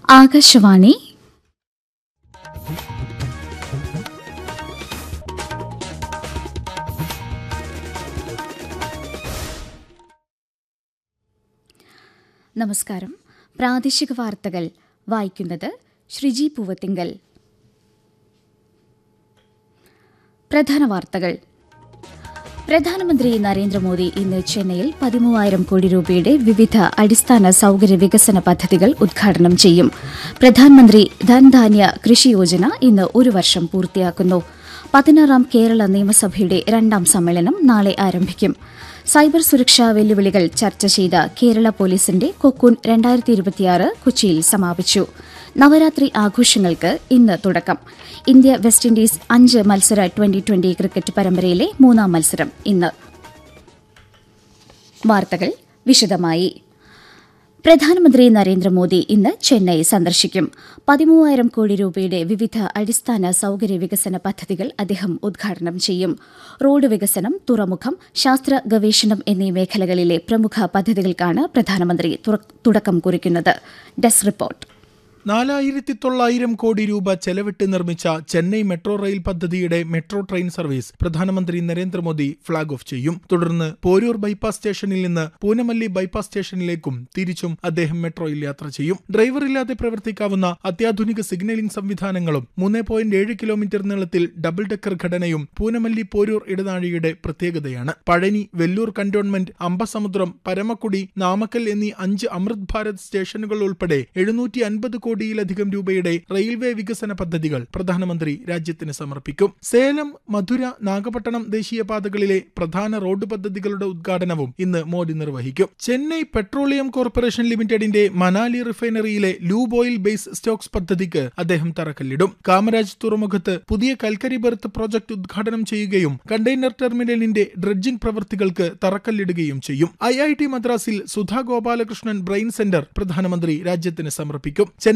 ആകാശവാണി നമസ്കാരം പ്രാദേശിക വാർത്തകൾ വായിക്കുന്നത് ശ്രീജി പൂവത്തിങ്കൽ പ്രധാന വാർത്തകൾ പ്രധാനമന്ത്രി നരേന്ദ്രമോദി ഇന്ന് ചെന്നൈയിൽ പതിമൂവായിരം കോടി രൂപയുടെ വിവിധ അടിസ്ഥാന സൌകര്യ വികസന പദ്ധതികൾ ഉദ്ഘാടനം ചെയ്യും പ്രധാനമന്ത്രി ധൻധാന്യ കൃഷി യോജന ഇന്ന് ഒരു വർഷം പൂർത്തിയാക്കുന്നു പതിനാറാം കേരള നിയമസഭയുടെ രണ്ടാം സമ്മേളനം നാളെ ആരംഭിക്കും സൈബർ സുരക്ഷാ വെല്ലുവിളികൾ ചർച്ച ചെയ്ത കേരള പോലീസിന്റെ കൊക്കൂൺ രണ്ടായിരത്തി ഇരുപത്തിയാറ് കൊച്ചിയിൽ സമാപിച്ചു നവരാത്രി ആഘോഷങ്ങൾക്ക് ഇന്ന് തുടക്കം ഇന്ത്യ വെസ്റ്റ് ഇൻഡീസ് അഞ്ച് മത്സര ട്വന്റി ട്വന്റി ക്രിക്കറ്റ് പരമ്പരയിലെ മൂന്നാം മത്സരം ഇന്ന് വാർത്തകൾ വിശദമായി പ്രധാനമന്ത്രി നരേന്ദ്രമോദി ഇന്ന് ചെന്നൈ സന്ദർശിക്കും പതിമൂവായിരം കോടി രൂപയുടെ വിവിധ അടിസ്ഥാന സൌകര്യ വികസന പദ്ധതികൾ അദ്ദേഹം ഉദ്ഘാടനം ചെയ്യും റോഡ് വികസനം തുറമുഖം ശാസ്ത്ര ഗവേഷണം എന്നീ മേഖലകളിലെ പ്രമുഖ പദ്ധതികൾക്കാണ് പ്രധാനമന്ത്രി തുടക്കം കുറിക്കുന്നത് ഡെസ്ക് റിപ്പോർട്ട് നാലായിരത്തി തൊള്ളായിരം കോടി രൂപ ചെലവിട്ട് നിർമ്മിച്ച ചെന്നൈ മെട്രോ റെയിൽ പദ്ധതിയുടെ മെട്രോ ട്രെയിൻ സർവീസ് പ്രധാനമന്ത്രി നരേന്ദ്രമോദി ഫ്ളാഗ് ഓഫ് ചെയ്യും തുടർന്ന് പോരൂർ ബൈപ്പാസ് സ്റ്റേഷനിൽ നിന്ന് പൂനമല്ലി ബൈപ്പാസ് സ്റ്റേഷനിലേക്കും തിരിച്ചും അദ്ദേഹം മെട്രോയിൽ യാത്ര ചെയ്യും ഡ്രൈവറില്ലാതെ പ്രവർത്തിക്കാവുന്ന അത്യാധുനിക സിഗ്നലിംഗ് സംവിധാനങ്ങളും മൂന്ന് പോയിന്റ് ഏഴ് കിലോമീറ്റർ നീളത്തിൽ ഡബിൾ ഡെക്കർ ഘടനയും പൂനമല്ലി പോരൂർ ഇടനാഴിയുടെ പ്രത്യേകതയാണ് പഴനി വെല്ലൂർ കന്റോൺമെന്റ് അമ്പസമുദ്രം പരമക്കുടി നാമക്കൽ എന്നീ അഞ്ച് അമൃത് ഭാരത് സ്റ്റേഷനുകൾ ഉൾപ്പെടെ എഴുന്നൂറ്റി അൻപത് കോടിയിലധികം രൂപയുടെ റെയിൽവേ വികസന പദ്ധതികൾ പ്രധാനമന്ത്രി രാജ്യത്തിന് സമർപ്പിക്കും സേലം മധുര നാഗപട്ടണം ദേശീയപാതകളിലെ പ്രധാന റോഡ് പദ്ധതികളുടെ ഉദ്ഘാടനവും ഇന്ന് മോദി നിർവഹിക്കും ചെന്നൈ പെട്രോളിയം കോർപ്പറേഷൻ ലിമിറ്റഡിന്റെ മനാലി റിഫൈനറിയിലെ ലൂബ് ഓയിൽ ബേസ് സ്റ്റോക്സ് പദ്ധതിക്ക് അദ്ദേഹം തറക്കല്ലിടും കാമരാജ് തുറമുഖത്ത് പുതിയ കൽക്കരി ബെർത്ത് പ്രോജക്ട് ഉദ്ഘാടനം ചെയ്യുകയും കണ്ടെയ്നർ ടെർമിനലിന്റെ ഡ്രഡ്ജിംഗ് പ്രവൃത്തികൾക്ക് തറക്കല്ലിടുകയും ചെയ്യും ഐ ഐ ടി മദ്രാസിൽ സുധാ ഗോപാലകൃഷ്ണൻ ബ്രെയിൻ സെന്റർ പ്രധാനമന്ത്രി രാജ്യത്തിന് സമർപ്പിക്കും